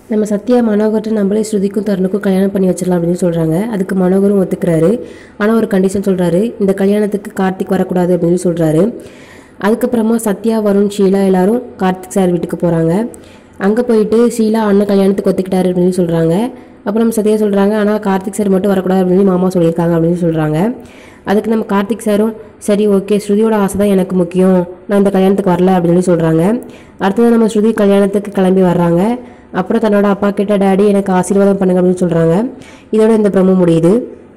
நம்ம சத்யா மனோகர்ட்ட நம்மளே ஸ்ருதிக்கும் தருணுக்கும் கல்யாணம் பண்ணி வச்சிடலாம் அப்படின்னு சொல்கிறாங்க அதுக்கு மனோகரும் ஒத்துக்கிறாரு ஆனால் ஒரு கண்டிஷன் சொல்கிறாரு இந்த கல்யாணத்துக்கு கார்த்திக் வரக்கூடாது அப்படின்னு சொல்கிறாரு அதுக்கப்புறமா சத்யா வருண் ஷீலா எல்லாரும் கார்த்திக் சார் வீட்டுக்கு போகிறாங்க அங்கே போயிட்டு ஷீலா அண்ணன் கல்யாணத்துக்கு ஒத்துக்கிட்டாரு அப்படின்னு சொல்கிறாங்க அப்புறம் நம்ம சத்யா சொல்கிறாங்க ஆனால் கார்த்திக் சார் மட்டும் வரக்கூடாது அப்படின்னு மாமா சொல்லியிருக்காங்க அப்படின்னு சொல்கிறாங்க அதுக்கு நம்ம கார்த்திக் சாரும் சரி ஓகே ஸ்ருதியோட ஆசை தான் எனக்கு முக்கியம் நான் இந்த கல்யாணத்துக்கு வரல அப்படின்னு சொல்லி சொல்கிறாங்க அடுத்தது நம்ம ஸ்ருதி கல்யாணத்துக்கு கிளம்பி வர்றாங்க அப்புறம் தன்னோட அப்பா கிட்ட டேடி எனக்கு ஆசீர்வாதம் பண்ணுங்க அப்படின்னு சொல்கிறாங்க இதோட இந்த ப்ரமோ முடியுது